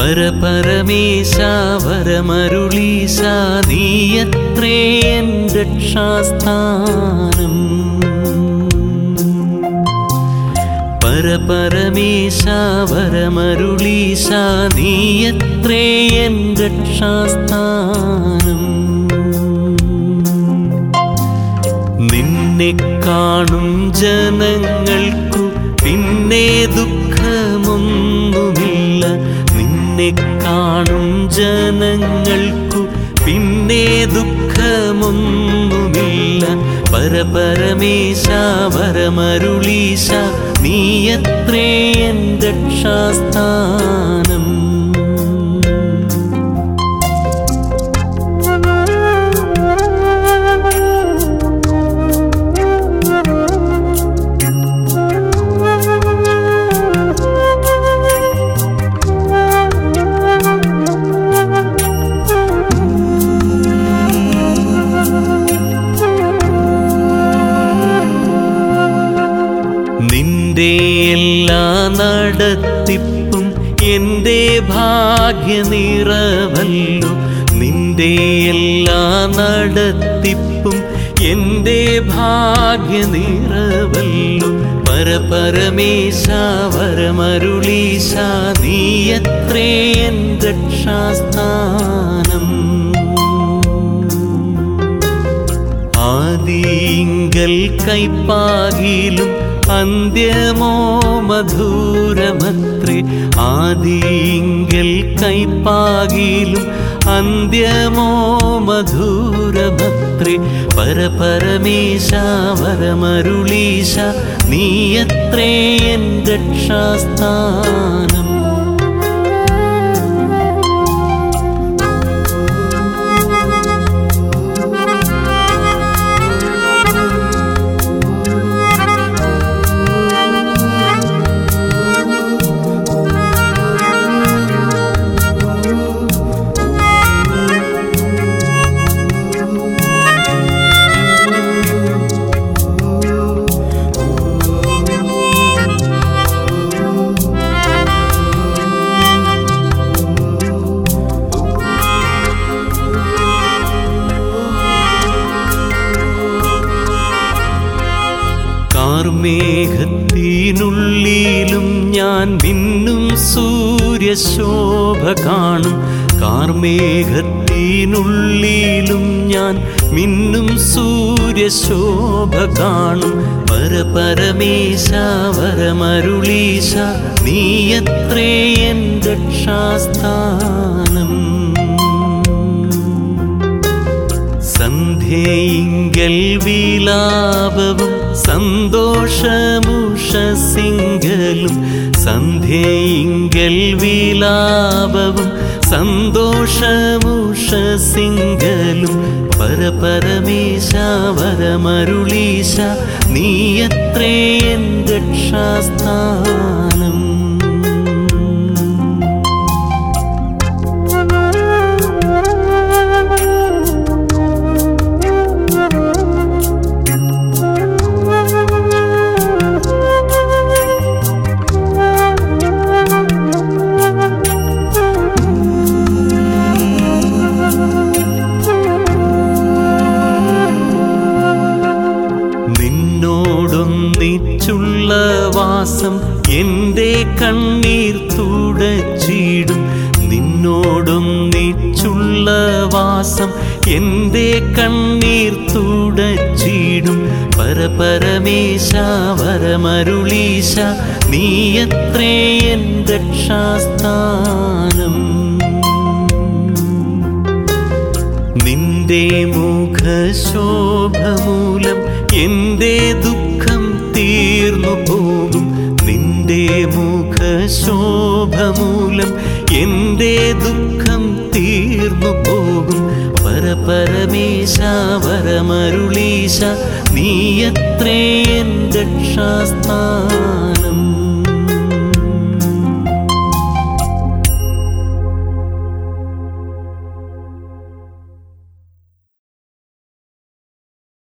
പരപരമേശ വരമരുളീശ നീയത്രേ N രക്ഷാസ്ഥാനം പരപരമേശ വരമരുളീശ നീയത്രേ N രക്ഷാസ്ഥാനം നിന്നെ കാണും ജനങ്ങൾക്കു പിന്നെ ദുഃഖമൊന്നുമില്ല നിന്നെ കാണും ജനങ്ങൾക്കു പിന്നെ ദുഃഖമൊന്നുമില്ല പരപരമേശ വരമരുളീശ നീയത്രേ എൻ രക്ഷാസ്ഥാനം നിന്റെ എല്ലാ നടത്തിപ്പും എൻ്റെ ഭാഗ്യനിറവല്ലോ നിന്റെ എല്ലാ നടത്തിപ്പും എൻ്റെ ഭാഗ്യനിറവല്ലോ പരപരമേശ വരമരുളീശ നീയത്രേ എൻ രക്ഷാസ്ഥാനം ആദിങ്കൽ കൈപ്പാകിലും അന്ത്യമോ മധുരമത്രേ ആദിങ്കൽ കൈപ്പാകിലും അന്ത്യമോ മധുരമത്രേ പരപരമേശ വരമരുളീശ നീയത്രേ എൻ രക്ഷാസ്ഥാനം കാർമേഘത്തിനുള്ളിലും ഞാൻ മിന്നും സൂര്യശോഭ കാണും കാർമേഘത്തിനുള്ളിലും ഞാൻ മിന്നും സൂര്യശോഭ കാണും പരപരമേശ വരമരുളീശ നീയത്രേ എൻ രക്ഷാസ്ഥാനം സന്ധ്യയിങ്കൽ വിലാപവും സന്തോഷമുഷസിംഗലും സന്ധ്യയിങ്കൽ വിലാപവും സന്തോഷമുഷസിംഗലും പരപരമേശ വരമരുളീശ നീയത്രേ എൻ രക്ഷാസ്ഥാനം നിന്നോടൊന്നിച്ചുള്ള വാസം എൻ്റെ കണ്ണീർ തുടച്ചിടും നിന്നോടൊന്നിച്ചുള്ള വാസം എൻ്റെ കണ്ണീർ തുടച്ചിടും പരപരമേശ വരമരുളീശ നീയത്രേ എൻ രക്ഷാസ്ഥാനം നിന്റെ മുഖശോഭമൂലം എൻ്റെ ദുഃഖം തീർന്നു പോകും നിന്റെ മുഖശോഭമൂലം എൻ്റെ ദുഃഖം തീർന്നു പോകും പരപരമേശ വരമരുളീശ നീയത്രേ എൻ രക്ഷാസ്ഥാനം